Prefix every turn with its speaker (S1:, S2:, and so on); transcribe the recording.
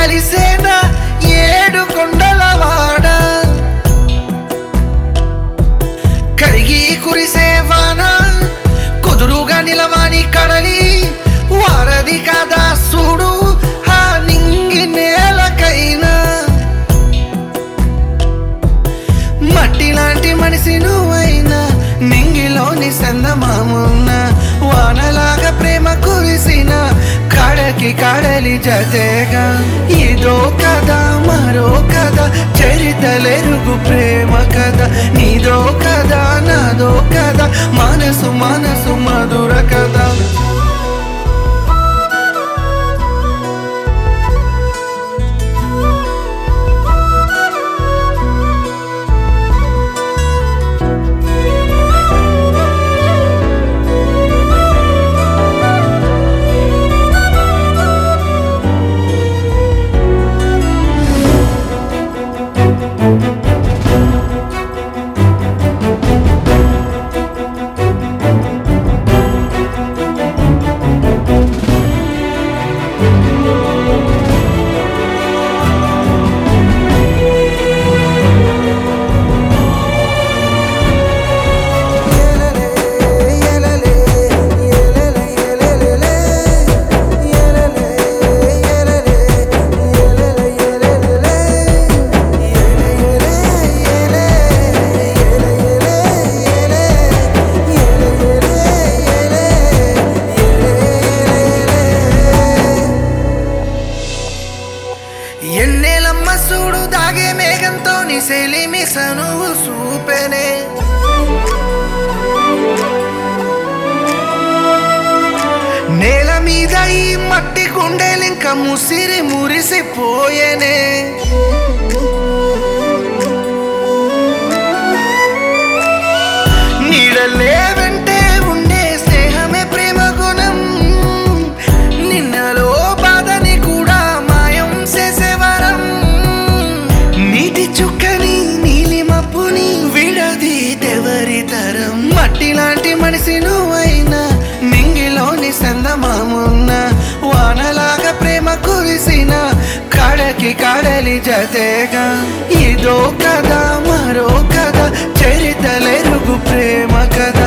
S1: కలిసేనా ఏడు కొండలవాడ కరిగి కురిసే వాన కుదురుగా నిలవాని కడలి వారది కదా చూడు ఆ నింగి నేలకైనా మట్టి లాంటి మనిషి నువ్వైనా నింగిలోని సందమామున్న వానలాగా ప్రేమ కురిసిన కడకి కడలి జతేగా ఇదో కదా మరో కదా చరితలెరుగు ప్రేమ కథ నీదో కదా నాదో కదా మనసు మనసు మధుర కదా ఎన్నేలమ్మ చూడు దాగే మేఘంతో నీ సెలిమి సనువు చూపెనే నేల మీద ఈ మట్టి గుండెలింక ముసిరి మురిసిపోయేనే నీడలే వెంటే ఉండే స్నేహమే ప్రేమ గుణం నిన్నలో బాధని కూడా మాయం చేసేవరం నీటి చుక్కని నీలి మబ్బుని విడది తెవరి తరం మట్టి లాంటి మనిషి నువ్వైనా నింగిలోని సందమామున్న వానలాగా ప్రేమ కురిసిన కడకి కడలి జతేగా ఇదో కదా మరో కదా చరితలెరుగు ప్రేమ కథ